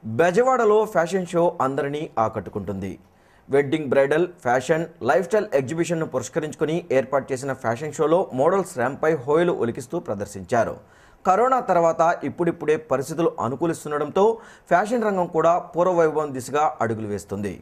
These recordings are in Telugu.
బెజవాడలో ఫ్యాషన్ షో అందరినీ ఆకట్టుకుంటుంది wedding bridal fashion lifestyle ఎగ్జిబిషన్ను పురస్కరించుకుని ఏర్పాటు చేసిన ఫ్యాషన్ షోలో మోడల్స్ ర్యాంపై హోయలు ఒలికిస్తూ ప్రదర్శించారు కరోనా తర్వాత ఇప్పుడిప్పుడే పరిస్థితులు అనుకూలిస్తుండడంతో ఫ్యాషన్ రంగం కూడా పూర్వవైభవం దిశగా అడుగులు వేస్తుంది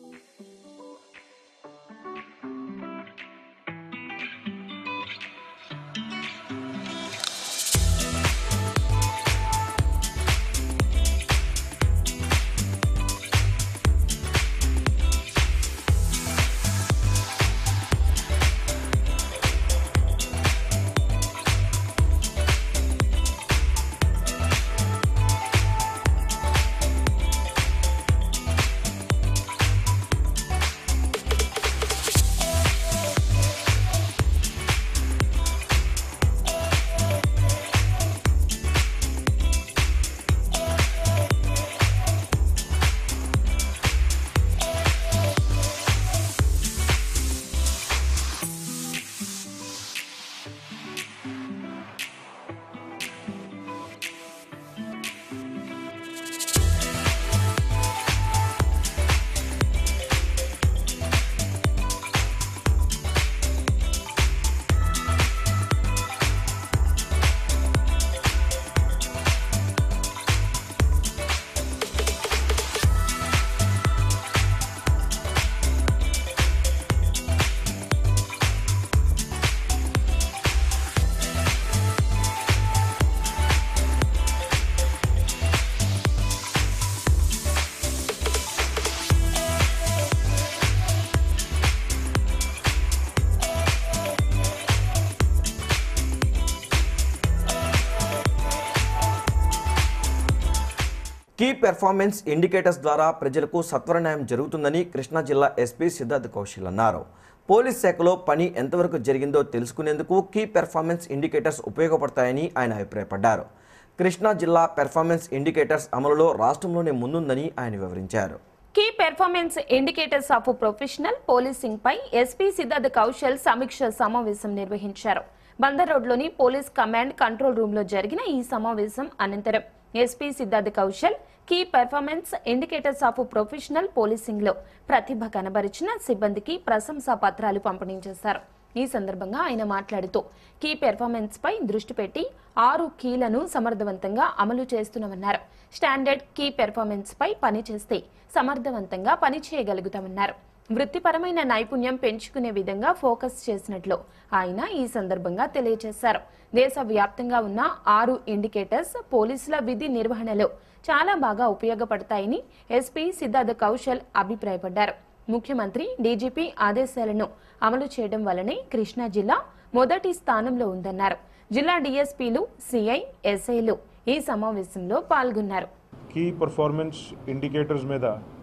కీ పెర్ఫార్మెన్స్ ఇండికేటర్స్ ద్వారా ప్రజలకు సత్వర న్యాయం జరుగుతుందని కృష్ణా జిల్లా ఎస్పీ సిద్ధార్థ్ కౌశల్ అన్నారు పోలీస్ శాఖలో పని ఎంతవరకు జరిగిందో తెలుసుకునేందుకు కీ పెర్ఫార్మెన్స్ ఇండికేటర్స్ ఉపయోగపడతాయని ఆయన అభిప్రాయపడ్డారు కృష్ణా జిల్లా పెర్ఫార్మెన్స్ ఇండికేటర్స్ అమలులో రాష్ట్రంలోనే ముందుందని ఆయన వివరించారు key performance indicators of professional policing పై ఎస్పీ సిద్ధార్థ్ కౌశల్ సమీక్ష సమావేశం నిర్వహించారు బందర్ రోడ్లోని పోలీస్ కమాండ్ కంట్రోల్ రూమ్ లో జరిగిన ఈ సమావేశం అనంతరం S P Siddharth Kaushal key performance indicators of professional policing లో ప్రతిభ కనబరిచిన సిబ్బందికి ప్రశంసా పత్రాలు పంపిణీ చేశారు ఈ సందర్భంగా ఆయన మాట్లాడుతూ కీ పెర్ఫార్మెన్స్ పై దృష్టి పెట్టి ఆరు కీలను సమర్థవంతంగా అమలు చేస్తున్నామన్నారు స్టాండర్డ్ కీ పెర్ఫార్మెన్స్ పై పని చేస్తే సమర్థవంతంగా పని చేయగలుగుతామన్నారు వృత్తిపరమైన నైపుణ్యం పెంచుకునే విధంగా ఫోకస్ చేసినట్లు ఆయన ఈ సందర్భంగా తెలియజేశారు దేశవ్యాప్తంగా ఉన్న ఆరు ఇండికేటర్స్ పోలీసుల విధి నిర్వహణలో చాలా బాగా ఉపయోగపడతాయని ఎస్పీ సిద్ధార్థ కౌశల్ అభిప్రాయపడ్డారు ముఖ్యమంత్రి డీజీపీ ఆదేశాలను అమలు చేయడం వల్లనే కృష్ణా జిల్లా మొదటి స్థానంలో ఉందన్నారు జిల్లా డీఎస్పీలు సిఐ ఎస్ఐలు ఈ సమావేశంలో పాల్గొన్నారు కీ పర్ఫార్మెన్స్ ఇండికేటర్స్ మీద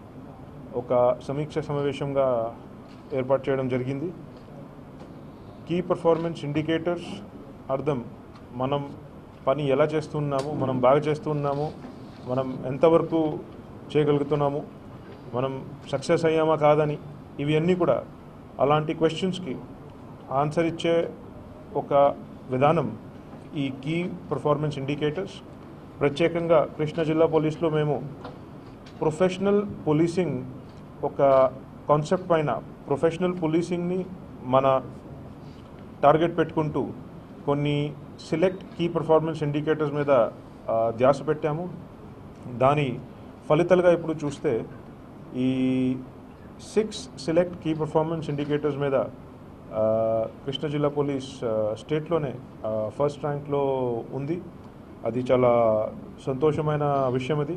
ఒక సమీక్ష సమావేశంగా ఏర్పాటు చేయడం జరిగింది కీ పర్ఫార్మెన్స్ ఇండికేటర్స్ అర్థం మనం పని ఎలా చేస్తున్నాము మనం బాగా చేస్తున్నాము మనం ఎంతవరకు చేయగలుగుతున్నాము మనం సక్సెస్ అయ్యామా కాదని ఇవి అన్నీ కూడా అలాంటి క్వశ్చన్స్కి ఆన్సర్ ఇచ్చే ఒక విధానం ఈ కీ పర్ఫార్మెన్స్ ఇండికేటర్స్ ప్రత్యేకంగా కృష్ణా జిల్లా పోలీసులో మేము ప్రొఫెషనల్ పోలీసింగ్ ఒక కాన్సెప్ట్ పైన ప్రొఫెషనల్ పోలీసింగ్ని మన టార్గెట్ పెట్టుకుంటూ కొన్ని సెలెక్ట్ కీ పర్ఫార్మెన్స్ ఇండికేటర్స్ మీద ఆ, ధ్యాస పెట్టాము దాని ఫలితాలుగా ఇప్పుడు చూస్తే ఈ six select key performance indicators మీద ఆ, కృష్ణా జిల్లా పోలీస్ ఆ, స్టేట్లోనే ఆ, ఫస్ట్ ర్యాంక్లో ఉంది అది చాలా సంతోషమైన విషయం అది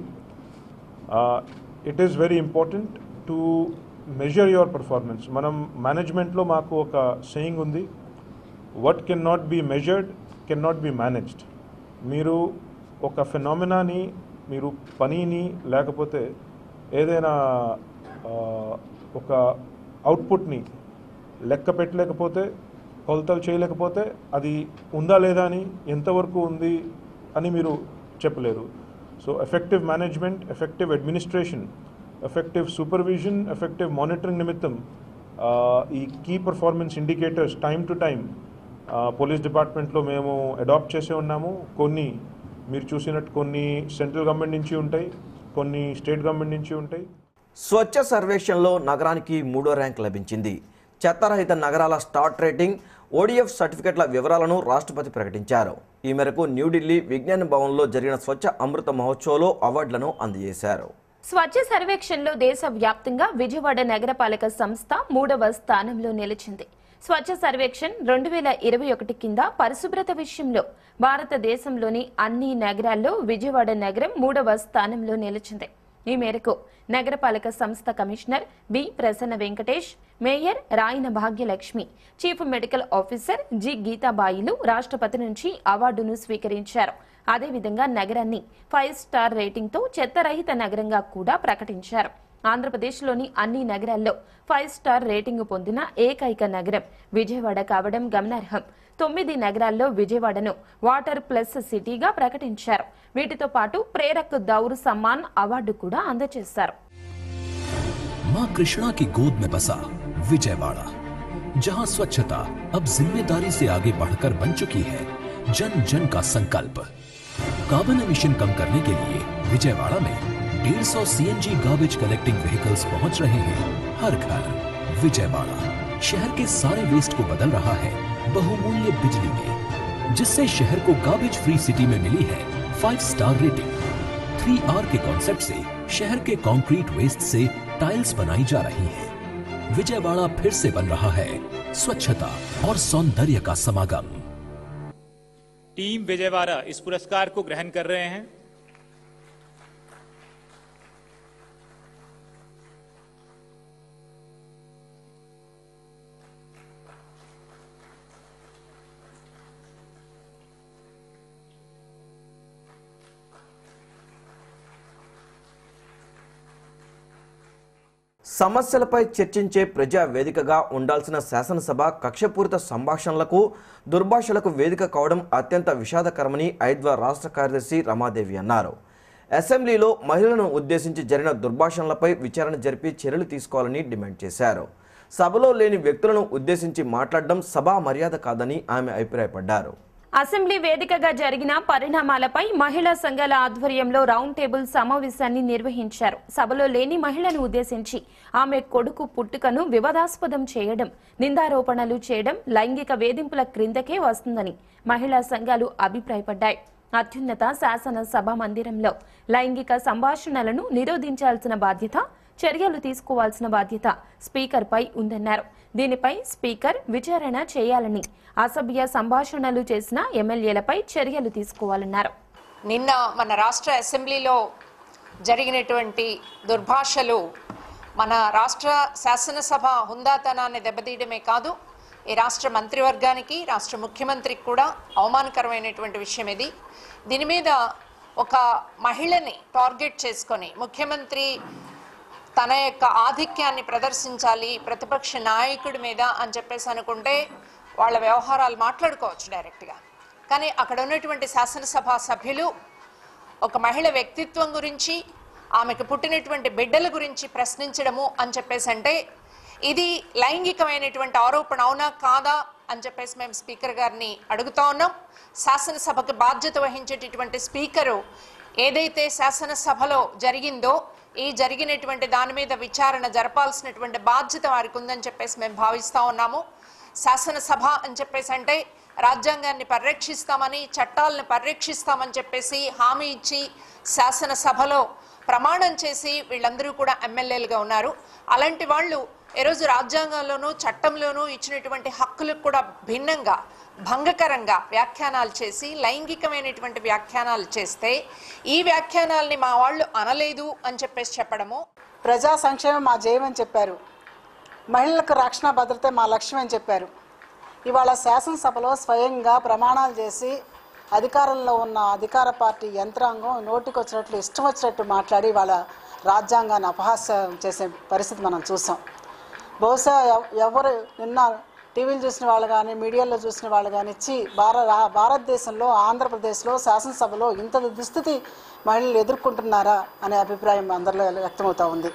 it is very important to measure your performance మనం మేనేజ్మెంట్లో మాకు ఒక సెయింగ్ ఉంది what can not be measured can not be managed మీరు ఒక ఫెనామినాని మీరు పనిని లేకపోతే ఏదైనా ఆ, ఒక అవుట్పుట్ని లెక్క పెట్టలేకపోతే కొలతలు చేయలేకపోతే అది ఉందా లేదా అని ఎంతవరకు ఉంది అని మీరు చెప్పలేరు so effective management effective administration effective supervision effective monitoring నిమిత్తం ఆ, ఈ key performance indicators time to time police డిపార్ట్మెంట్లో మేము అడాప్ట్ చేసే ఉన్నాము కొన్ని మీరు చూసినట్టు కొన్ని సెంట్రల్ గవర్నమెంట్ నుంచి ఉంటాయి కొన్ని స్టేట్ గవర్నమెంట్ నుంచి ఉంటాయి స్వచ్ఛ సర్వేక్షణలో నగరానికి మూడో ర్యాంక్ లభించింది చెత్తరహిత నగరాల స్టార్ట్ రేటింగ్ ఓడిఎఫ్ సర్టిఫికెట్ల వివరాలను రాష్ట్రపతి ప్రకటించారు ఈ మేరకు న్యూఢిల్లీ విజ్ఞాన భవన్లో జరిగిన స్వచ్ఛ అమృత మహోత్సవ్లో అవార్డులను అందజేశారు స్వచ్ఛ సర్వేక్షణలో దేశవ్యాప్తంగా విజయవాడ నగరపాలక సంస్థ మూడవ స్థానంలో నిలిచింది స్వచ్ఛ సర్వేక్షణ్ రెండు వేల ఇరవై ఒకటి కింద పరిశుభ్రత విషయంలో భారతదేశంలోని అన్ని నగరాల్లో విజయవాడ నగరం మూడవ స్థానంలో నిలిచింది ఈ మేరకు నగరపాలక సంస్థ commissioner B Prasanna Venkatesh mayor Rayana Bhagyalakshmi chief medical officer G గీతాబాయిలు రాష్ట్రపతి నుంచి అవార్డును స్వీకరించారు అదేవిధంగా నగరాన్ని ఫైవ్ స్టార్ రేటింగ్తో చెత్తరహిత నగరంగా కూడా ప్రకటించారు ఆంధ్రప్రదేశ్లోని అన్ని నగరాల్లో ఫైవ్ స్టార్ రేటింగ్ పొందిన ఏకైక నగరం విజయవాడ కావడం గమనార్హం తొమ్మిది నగరాల్లో విజయవాడను వాటర్ ప్లస్ సిటీగా ప్రకటించారు వీటితో పాటు ప్రేరక్ దౌర్ సమ్మాన్ అవార్డు కూడా అందజేశారు माँ कृष्णा की गोद में बसा विजयवाड़ा जहां स्वच्छता अब जिम्मेदारी से आगे बढ़कर बन चुकी है जन जन का संकल्प कार्बन एमिशन कम करने के लिए विजयवाड़ा में 150 सीएनजी गार्बेज कलेक्टिंग व्हीकल्स पहुंच रहे हैं हर घर विजयवाड़ा शहर के सारे वेस्ट को बदल रहा है बहुमूल्य बिजली में जिससे शहर को गार्बेज फ्री सिटी में मिली है five star rating three R के कॉन्सेप्ट से शहर के कंक्रीट वेस्ट से टाइल्स बनाई जा रही है विजयवाड़ा फिर से बन रहा है स्वच्छता और सौंदर्य का समागम टीम विजयवाड़ा इस पुरस्कार को ग्रहण कर रहे हैं సమస్యలపై చర్చించే ప్రజా వేదికగా ఉండాల్సిన శాసనసభ కక్షపూరిత సంభాషణలకు దుర్భాషలకు వేదిక కావడం అత్యంత విషాదకరమని ఐద్వా రాష్ట్ర కార్యదర్శి రమాదేవి అన్నారు అసెంబ్లీలో మహిళలను ఉద్దేశించి జరిగిన దుర్భాషణలపై విచారణ జరిపి చర్యలు తీసుకోవాలని డిమాండ్ చేశారు సభలో లేని వ్యక్తులను ఉద్దేశించి మాట్లాడడం సభా మర్యాద కాదని ఆమె అభిప్రాయపడ్డారు అసెంబ్లీ వేదికగా జరిగిన పరిణామాలపై మహిళా సంఘాల ఆధ్వర్యంలో రౌండ్ టేబుల్ సమావేశాన్ని నిర్వహించారు సభలో లేని మహిళను ఉద్దేశించి ఆమె కొడుకు పుట్టుకను వివాదాస్పదం చేయడం నిందారోపణలు చేయడం లైంగిక వేధింపుల క్రిందకే వస్తుందని మహిళా సంఘాలు అభిప్రాయపడ్డాయి అత్యున్నత శాసన సభ మందిరంలో లైంగిక సంభాషణలను నిరోధించాల్సిన బాధ్యత చర్యలు తీసుకోవాల్సిన బాధ్యత స్పీకర్పై ఉందన్నారు దీనిపై స్పీకర్ విచారణ చేయాలని అసభ్య సంభాషణలు చేసిన ఎమ్మెల్యేలపై చర్యలు తీసుకోవాలన్నారు నిన్న మన రాష్ట్ర అసెంబ్లీలో జరిగినటువంటి దుర్భాషలు మన రాష్ట్ర శాసనసభ హుందాతనాన్ని దెబ్బతీయడమే కాదు ఈ రాష్ట్ర మంత్రివర్గానికి రాష్ట్ర ముఖ్యమంత్రికి కూడా అవమానకరమైనటువంటి విషయం ఇది దీని మీద ఒక మహిళని టార్గెట్ చేసుకొని ముఖ్యమంత్రి తన యొక్క ఆధిక్యాన్ని ప్రదర్శించాలి ప్రతిపక్ష నాయకుడి మీద అని చెప్పేసి అనుకుంటే వాళ్ళ వ్యవహారాలు మాట్లాడుకోవచ్చు డైరెక్ట్గా కానీ అక్కడ ఉన్నటువంటి శాసనసభ సభ్యులు ఒక మహిళ వ్యక్తిత్వం గురించి ఆమెకు పుట్టినటువంటి బిడ్డల గురించి ప్రశ్నించడము అని చెప్పేసి అంటే ఇది లైంగికమైనటువంటి ఆరోపణ అవునా కాదా అని చెప్పేసి మేము స్పీకర్ గారిని అడుగుతా ఉన్నాం శాసనసభకు బాధ్యత వహించేటటువంటి స్పీకరు ఏదైతే శాసనసభలో జరిగిందో ఈ జరిగినటువంటి దాని మీద విచారణ జరపాల్సినటువంటి బాధ్యత వారికి ఉందని చెప్పేసి మేము భావిస్తా ఉన్నాము శాసనసభ అని చెప్పేసి అంటే రాజ్యాంగాన్ని పరిరక్షిస్తామని చట్టాలను పరిరక్షిస్తామని చెప్పేసి హామీ ఇచ్చి శాసనసభలో ప్రమాణం చేసి వీళ్ళందరూ కూడా ఎమ్మెల్యేలుగా ఉన్నారు అలాంటి వాళ్ళు ఈరోజు రాజ్యాంగంలోనూ చట్టంలోనూ ఇచ్చినటువంటి హక్కులకు కూడా భిన్నంగా భంగకరంగా వ్యాఖ్యానాలు చేసి లైంగికమైనటువంటి వ్యాఖ్యానాలు చేస్తే ఈ వ్యాఖ్యానాల్ని మా వాళ్ళు అనలేదు అని చెప్పేసి చెప్పడము ప్రజా సంక్షేమం మా జయమని చెప్పారు మహిళలకు రక్షణ భద్రత మా లక్ష్యం అని చెప్పారు ఇవాళ శాసనసభలో స్వయంగా ప్రమాణాలు చేసి అధికారంలో ఉన్న అధికార పార్టీ యంత్రాంగం నోటికి వచ్చినట్లు ఇష్టం వచ్చినట్టు మాట్లాడి వాళ్ళ రాజ్యాంగాన్ని అపహాస్యం చేసే పరిస్థితి మనం చూసాం బహుశా ఎవ- ఎవరు నిన్న టీవీలు చూసిన వాళ్ళు కానీ మీడియాలో చూసిన వాళ్ళు కానీ ఇచ్చి భార రా- భారతదేశంలో ఆంధ్రప్రదేశ్లో శాసనసభలో ఇంత దుస్థితి మహిళలు ఎదుర్కొంటున్నారా అనే అభిప్రాయం అందరిలో వ్యక్తమవుతా ఉంది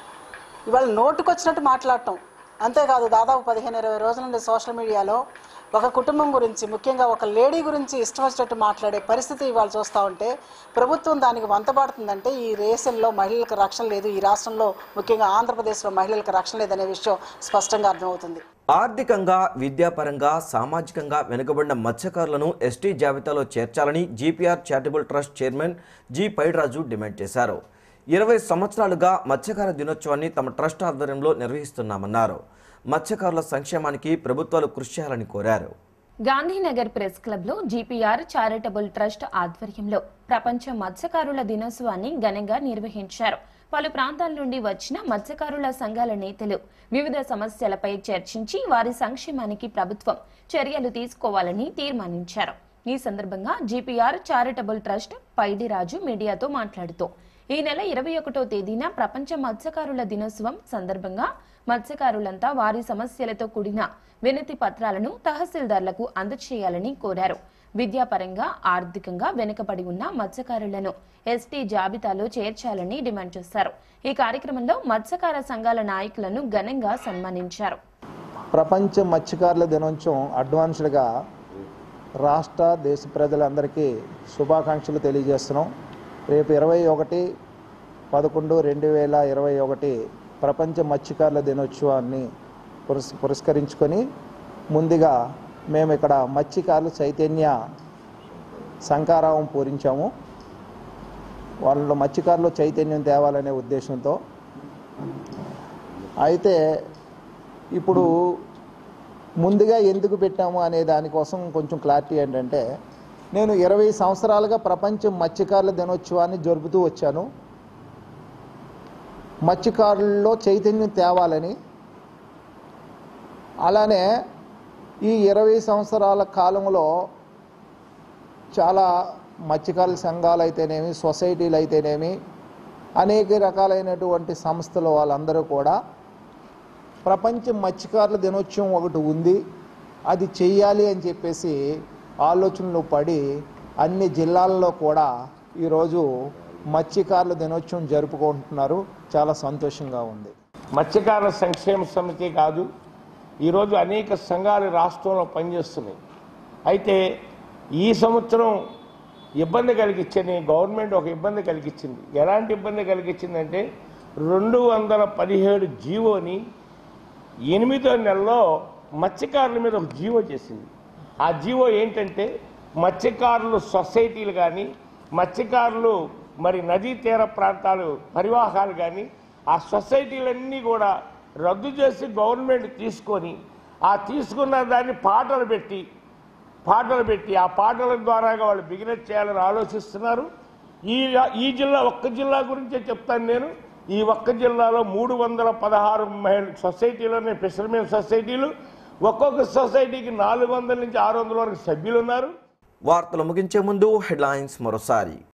ఇవాళ నోటుకొచ్చినట్టు మాట్లాడటం అంతేకాదు దాదాపు పదిహేను ఇరవై రోజుల నుండి సోషల్ మీడియాలో ఒక కుటుంబం గురించి ముఖ్యంగా ఒక లేడీ గురించి ఇష్టం వచ్చినట్టు మాట్లాడే పరిస్థితి ఇవాళ చూస్తూ ఉంటే ప్రభుత్వం దానికి వంతపాడుతుందంటే ఈ దేశంలో మహిళలకు రక్షణ లేదు ఈ రాష్ట్రంలో ముఖ్యంగా ఆంధ్రప్రదేశ్లో మహిళలకు రక్షణ లేదనే విషయం స్పష్టంగా అర్థమవుతుంది ఆర్థికంగా విద్యాపరంగా సామాజికంగా వెనుకబడిన మత్స్యకారులను ఎస్టీ జాబితాలో చేర్చాలని GPR charitable trust chairman G Paidiraju demand చేశారు ఇరవై సంవత్సరాలుగా మత్స్యకార దినోత్సవాన్ని తమ ట్రస్ట్ ఆధ్వర్యంలో నిర్వహిస్తున్నామన్నారు మత్స్యకారుల సంక్షేమానికి ప్రభుత్వాలు కృషి చేయాలని కోరారు గాంధీనగర్ ప్రెస్ క్లబ్ లో జీపీఆర్ చారిటబుల్ ట్రస్ట్ ఆధ్వర్యంలో ప్రపంచ మత్స్యకారుల దినోత్సవాన్ని ఘనంగా నిర్వహించారు పలు ప్రాంతాల నుండి వచ్చిన మత్స్యకారుల సంఘాల నేతలు వివిధ సమస్యలపై చర్చించి వారి సంక్షేమానికి ప్రభుత్వం చర్యలు తీసుకోవాలని తీర్మానించారు ఈ సందర్భంగా జీపీఆర్ చారిటబుల్ ట్రస్ట్ పైడిరాజు మీడియాతో మాట్లాడుతూ ఈ నెల ఇరవై ఒకటో తేదీన ప్రపంచ మత్స్యకారుల దినోత్సవం సందర్భంగా మత్స్యకారులంతా వారి సమస్యలతో కూడిన వినతి పత్రాలను తహసీల్దార్లకు అందజేయాలని కోరారు విద్యాపరంగా ఆర్థికంగా వెనుకబడి ఉన్న మత్స్యకారులను ఎస్టీ జాబితాలో చేర్చాలని డిమాండ్ చేశారు ఈ కార్యక్రమంలో మత్స్యకార సంఘాల నాయకులను ఘనంగా సన్మానించారు ప్రపంచ మత్స్యకారుల దినోత్సవం అడ్వాన్స్డ్గా రాష్ట్ర దేశ ప్రజలందరికీ శుభాకాంక్షలు తెలియజేస్తున్నాం రేపు ఇరవై ఒకటి పదకొండు రెండు వేల ఇరవై ఒకటి ప్రపంచ మత్స్యకారుల దినోత్సవాన్ని పురస్ పురస్కరించుకొని ముందుగా మేము ఇక్కడ మత్స్యకారుల చైతన్య శంకారావం పూరించాము వాళ్ళలో మత్స్యకారులు చైతన్యం తేవాలనే ఉద్దేశంతో అయితే ఇప్పుడు ముందుగా ఎందుకు పెట్టాము అనే దానికోసం కొంచెం క్లారిటీ ఏంటంటే నేను ఇరవై సంవత్సరాలుగా ప్రపంచ మత్స్యకారుల దినోత్సవాన్ని జరుపుతూ వచ్చాను మత్స్యకారుల్లో చైతన్యం తేవాలని అలానే ఈ ఇరవై సంవత్సరాల కాలంలో చాలా మత్స్యకారుల సంఘాలు అయితేనేమి సొసైటీలు అయితేనేమి అనేక రకాలైనటువంటి సంస్థలు వాళ్ళందరూ కూడా ప్రపంచ మత్స్యకారుల దినోత్సవం ఒకటి ఉంది అది చెయ్యాలి అని చెప్పేసి ఆలోచనలు పడి అన్ని జిల్లాల్లో కూడా ఈరోజు మత్స్యకారుల దినోత్సవం జరుపుకుంటున్నారు చాలా సంతోషంగా ఉంది మత్స్యకారుల సంక్షేమ సమితి కాదు ఈరోజు అనేక సంఘాలు రాష్ట్రంలో పనిచేస్తున్నాయి అయితే ఈ సంవత్సరం ఇబ్బంది కలిగించని గవర్నమెంట్ ఒక ఇబ్బంది కలిగించింది ఎలాంటి ఇబ్బంది కలిగించిందంటే రెండు వందల పదిహేడు జీవోని ఎనిమిదో నెలలో మత్స్యకారుల మీద ఒక జీవో చేసింది ఆ జీవో ఏంటంటే మత్స్యకారులు సొసైటీలు కానీ మత్స్యకారులు మరి నదీ తీర ప్రాంతాలు పరివాహాలు కానీ ఆ సొసైటీలన్నీ కూడా రద్దు చేసి గవర్నమెంట్ తీసుకొని ఆ తీసుకున్న దాన్ని పాటలు పెట్టి పాటలు పెట్టి ఆ పాటల ద్వారాగా వాళ్ళు బిగినెస్ చేయాలని ఆలోచిస్తున్నారు ఈ ఈ జిల్లా ఒక్క జిల్లా గురించే చెప్తాను నేను ఈ ఒక్క జిల్లాలో మూడు వందల పదహారు మహిళ సొసైటీలోనే ఫిషర్మెన్ సొసైటీలు ఒక్కొక్క సొసైటీకి నాలుగు వందల నుంచి ఆరు వందల వరకు సభ్యులు ఉన్నారు వార్తలు ముగించే ముందు హెడ్లైన్స్ మరోసారి